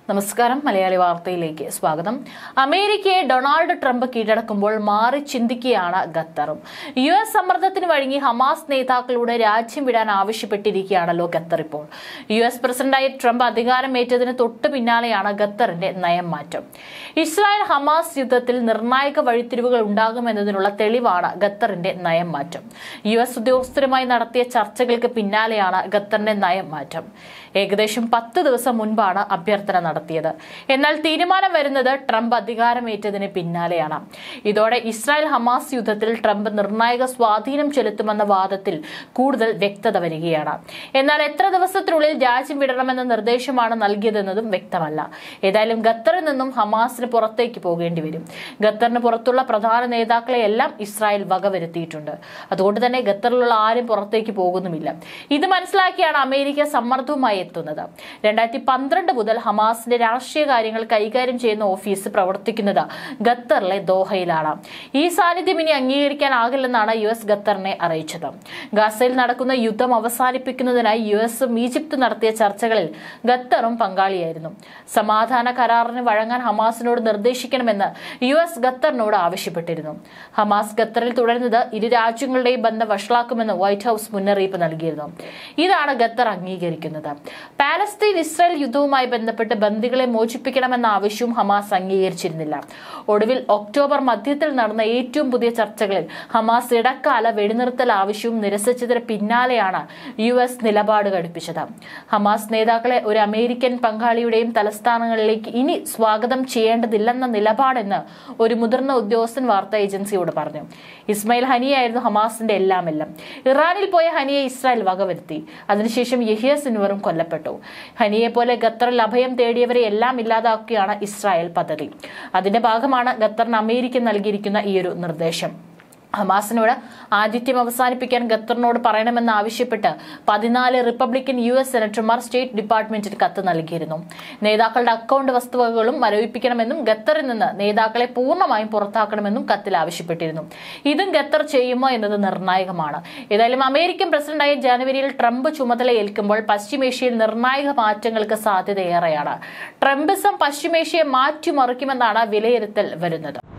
നമസ്കാരം മലയാളി വാർത്തയിലേക്ക് സ്വാഗതം അമേരിക്കയെ ഡൊണാൾഡ് ട്രംപ് കീഴടക്കുമ്പോൾ മാറി ചിന്തിക്കുകയാണ് ഖത്തറും യു എസ് സമ്മർദ്ദത്തിന് വഴങ്ങി ഹമാസ് നേതാക്കളോട് രാജ്യം വിടാൻ ആവശ്യപ്പെട്ടിരിക്കുകയാണല്ലോ ഖത്തർ ഇപ്പോൾ യു എസ് പ്രസിഡന്റായി ട്രംപ് അധികാരമേറ്റതിന് തൊട്ടു പിന്നാലെയാണ് ഖത്തറിന്റെ നയം മാറ്റം ഇസ്രായേൽ ഹമാസ് യുദ്ധത്തിൽ നിർണായക വഴിത്തിരിവുകൾ ഉണ്ടാകുമെന്നതിനുള്ള തെളിവാണ് ഖത്തറിന്റെ നയം മാറ്റം യു എസ് ഉദ്യോഗസ്ഥരുമായി നടത്തിയ ചർച്ചകൾക്ക് പിന്നാലെയാണ് ഖത്തറിന്റെ നയം മാറ്റം ഏകദേശം പത്ത് ദിവസം മുൻപാണ് അഭ്യർത്ഥന നടത്തിയത് എന്നാൽ തീരുമാനം വരുന്നത് ട്രംപ് അധികാരമേറ്റതിന് പിന്നാലെയാണ് ഇതോടെ ഇസ്രായേൽ ഹമാസ് യുദ്ധത്തിൽ ട്രംപ് നിർണായക സ്വാധീനം ചെലുത്തുമെന്ന വാദത്തിൽ കൂടുതൽ വ്യക്തത വരികയാണ് എന്നാൽ എത്ര ദിവസത്തിനുള്ളിൽ രാജ്യം വിടണമെന്ന നിർദ്ദേശമാണ് നൽകിയതെന്നതും വ്യക്തമല്ല ഏതായാലും ഖത്തറിൽ നിന്നും ഹമാസിന് പുറത്തേക്ക് പോകേണ്ടി വരും ഖത്തറിന് പുറത്തുള്ള പ്രധാന നേതാക്കളെ എല്ലാം ഇസ്രായേൽ വകവരുത്തിയിട്ടുണ്ട് അതുകൊണ്ട് തന്നെ ഖത്തറിലുള്ള ആരും പുറത്തേക്ക് പോകുന്നുമില്ല ഇത് മനസ്സിലാക്കിയാണ് അമേരിക്ക സമ്മർദ്ദവുമായി എത്തുന്നത് രണ്ടായിരത്തി പന്ത്രണ്ട് മുതൽ ഹമാസിന്റെ രാഷ്ട്രീയ കാര്യങ്ങൾ കൈകാര്യം ചെയ്യുന്ന ഓഫീസ് പ്രവർത്തിക്കുന്നത് ഖത്തറിലെ ദോഹയിലാണ് ഈ സാന്നിധ്യം ഇനി അംഗീകരിക്കാനാകില്ലെന്നാണ് യു എസ് ഖത്തറിനെ അറിയിച്ചത് ഗാസയിൽ നടക്കുന്ന യുദ്ധം അവസാനിപ്പിക്കുന്നതിനായി യു എസും ഈജിപ്തും നടത്തിയ ചർച്ചകളിൽ ഖത്തറും പങ്കാളിയായിരുന്നു സമാധാന കരാറിന് വഴങ്ങാൻ ഹമാസിനോട് നിർദ്ദേശിക്കണമെന്ന് യു എസ് ഖത്തറിനോട് ആവശ്യപ്പെട്ടിരുന്നു ഹമാസ് ഖത്തറിൽ തുടരുന്നത് ഇരു രാജ്യങ്ങളുടെയും ബന്ധം വഷളാക്കുമെന്ന് വൈറ്റ് ഹൌസ് മുന്നറിയിപ്പ് നൽകിയിരുന്നു ഇതാണ് ഖത്തർ അംഗീകരിക്കുന്നത് പാലസ്തീൻ ഇസ്രായേൽ യുദ്ധവുമായി ബന്ധപ്പെട്ട് ബന്ദികളെ മോചിപ്പിക്കണമെന്ന ആവശ്യവും ഹമാസ് അംഗീകരിച്ചിരുന്നില്ല ഒടുവിൽ ഒക്ടോബർ മധ്യത്തിൽ നടന്ന ഏറ്റവും പുതിയ ചർച്ചകളിൽ ഹമാസ് ഇടക്കാല വെടിനിർത്തൽ ആവശ്യവും നിരസിച്ചതിന് പിന്നാലെയാണ് യു എസ് നിലപാട് ഘടിപ്പിച്ചത് ഹമാസ് നേതാക്കളെ ഒരു അമേരിക്കൻ പങ്കാളിയുടെയും തലസ്ഥാനങ്ങളിലേക്ക് ഇനി സ്വാഗതം ചെയ്യേണ്ടതില്ലെന്ന നിലപാടെന്ന് ഒരു മുതിർന്ന ഉദ്യോഗസ്ഥൻ വാർത്താ ഏജൻസിയോട് പറഞ്ഞു ഇസ്മായിൽ ഹനിയായിരുന്നു ഹമാസിന്റെ എല്ലാമെല്ലാം ഇറാനിൽ പോയ ഹനിയെ ഇസ്രായേൽ വകവരുത്തി അതിനുശേഷം യഹിയ സിൻവറും കൊല്ലപ്പെട്ടു ഹനിയെ പോലെ ഖത്തറിൽ അഭയം തേടിയവരെ എല്ലാം ഇല്ലാതാക്കുകയാണ് ഇസ്രായേൽ പദ്ധതി അതിന്റെ ഭാഗമാണ് ഖത്തറിന് അമേരിക്ക നൽകിയിരിക്കുന്ന ഈ ഒരു നിർദ്ദേശം ഹമാസിനോട് ആതിഥ്യം അവസാനിപ്പിക്കാൻ ഖത്തറിനോട് പറയണമെന്ന് ആവശ്യപ്പെട്ട് പതിനാല് റിപ്പബ്ലിക്കൻ യു എസ് സെനറ്റർമാർ സ്റ്റേറ്റ് ഡിപ്പാർട്ട്മെന്റിൽ കത്ത് നൽകിയിരുന്നു നേതാക്കളുടെ അക്കൗണ്ട് വസ്തുവകകളും മരവിപ്പിക്കണമെന്നും ഖത്തറിൽ നിന്ന് നേതാക്കളെ പൂർണ്ണമായും പുറത്താക്കണമെന്നും കത്തിൽ ആവശ്യപ്പെട്ടിരുന്നു ഇതും ഖത്തർ ചെയ്യുമോ എന്നത് നിർണായകമാണ് ഏതായാലും അമേരിക്കൻ പ്രസിഡന്റായ ജനുവരിയിൽ ട്രംപ് ചുമതലയേൽക്കുമ്പോൾ പശ്ചിമേഷ്യയിൽ നിർണായക മാറ്റങ്ങൾക്ക് സാധ്യതയേറെയാണ് ട്രംപിസം പശ്ചിമേഷ്യയെ മാറ്റിമറിക്കുമെന്നാണ് വിലയിരുത്തൽ വരുന്നത്